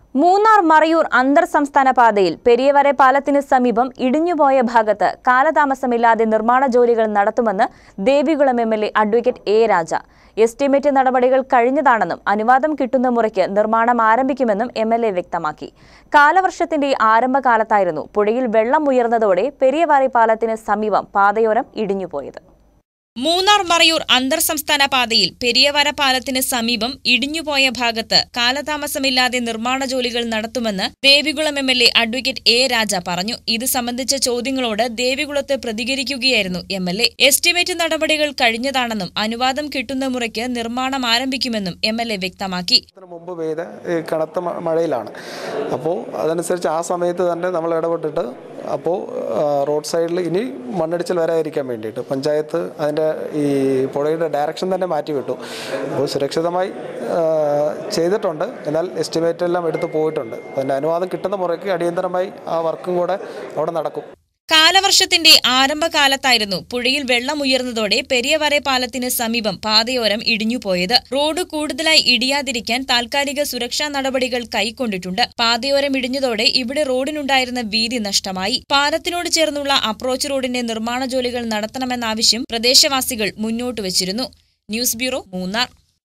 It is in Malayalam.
മൂന്നാർ മറയൂർ അന്തർ സംസ്ഥാന പാതയിൽ പെരിയവരെ പാലത്തിന് സമീപം ഇടിഞ്ഞുപോയ ഭാഗത്ത് കാലതാമസമില്ലാതെ നിർമ്മാണ ജോലികൾ നടത്തുമെന്ന് Devikulam M L A advocate A Raja estimate നടപടികൾ കഴിഞ്ഞതാണെന്നും അനുവാദം കിട്ടുന്ന മുറയ്ക്ക് നിർമ്മാണം ആരംഭിക്കുമെന്നും എം എൽ എ വ്യക്തമാക്കി കാലവർഷത്തിന്റെ ആരംഭകാലത്തായിരുന്നു പുഴയിൽ വെള്ളം ഉയർന്നതോടെ പെരിയവാറി പാലത്തിന് സമീപം പാതയോരം ഇടിഞ്ഞുപോയത് മൂന്നാർ മറയൂർ അന്തർ സംസ്ഥാന പാതയിൽ പെരിയവര പാലത്തിന് സമീപം ഇടിഞ്ഞുപോയ ഭാഗത്ത് കാലതാമസമില്ലാതെ നിർമ്മാണ ജോലികൾ നടത്തുമെന്ന് Devikulam M L A advocate A Raja പറഞ്ഞു ഇത് സംബന്ധിച്ച ചോദ്യങ്ങളോട് ദേവികുളത്ത് പ്രതികരിക്കുകയായിരുന്നു എം എൽ എ എസ്റ്റിമേറ്റ് നടപടികൾ കഴിഞ്ഞതാണെന്നും അനുവാദം കിട്ടുന്ന മുറയ്ക്ക് നിർമ്മാണം ആരംഭിക്കുമെന്നും എം എൽ എ വ്യക്തമാക്കി ഇതിന് മുമ്പ് പെയ്ത ഈ കനത്ത മ- മഴയിലാണ് അപ്പോൾ അതനുസരിച്ച് ആ സമയത്ത് തന്നെ നമ്മൾ ഇടപെട്ടിട്ട് അപ്പോൾ റോഡ് സൈഡിൽ ഇനി മണ്ണിടിച്ചിൽ വരാതിരിക്കാൻ വേണ്ടിയിട്ട് പഞ്ചായത്ത് അതിൻ്റെ ഈ പുഴയുടെ ഡയറക്ഷൻ തന്നെ മാറ്റി വിട്ടു അപ്പോൾ സുരക്ഷിതമായി ആ, ചെയ്തിട്ടുണ്ട് എന്നാൽ എസ്റ്റിമേറ്റ് എല്ലാം എടുത്ത് പോയിട്ടുണ്ട് അപ്പോൾ അതിൻ്റെ അനുവാദം കിട്ടുന്ന മുറയ്ക്ക് അടിയന്തരമായി ആ വർക്കും കൂടെ അവിടെ നടക്കും കാലവർഷത്തിന്റെ ആരംഭകാലത്തായിരുന്നു പുഴയിൽ വെള്ളം ഉയർന്നതോടെ പെരിയവരെ പാലത്തിന് സമീപം പാതയോരം ഇടിഞ്ഞുപോയത് റോഡ് കൂടുതലായി ഇടിയാതിരിക്കാൻ താൽക്കാലിക സുരക്ഷാ നടപടികൾ കൈക്കൊണ്ടിട്ടുണ്ട് പാതയോരം ഇടിഞ്ഞതോടെ ഇവിടെ റോഡിനുണ്ടായിരുന്ന വീതി നഷ്ടമായി പാലത്തിനോട് ചേർന്നുള്ള അപ്രോച്ച് റോഡിന്റെ നിർമ്മാണ ജോലികൾ നടത്തണമെന്ന ആവശ്യം പ്രദേശവാസികൾ മുന്നോട്ട് വച്ചിരുന്നു ന്യൂസ് ബ്യൂറോ മൂന്നാർ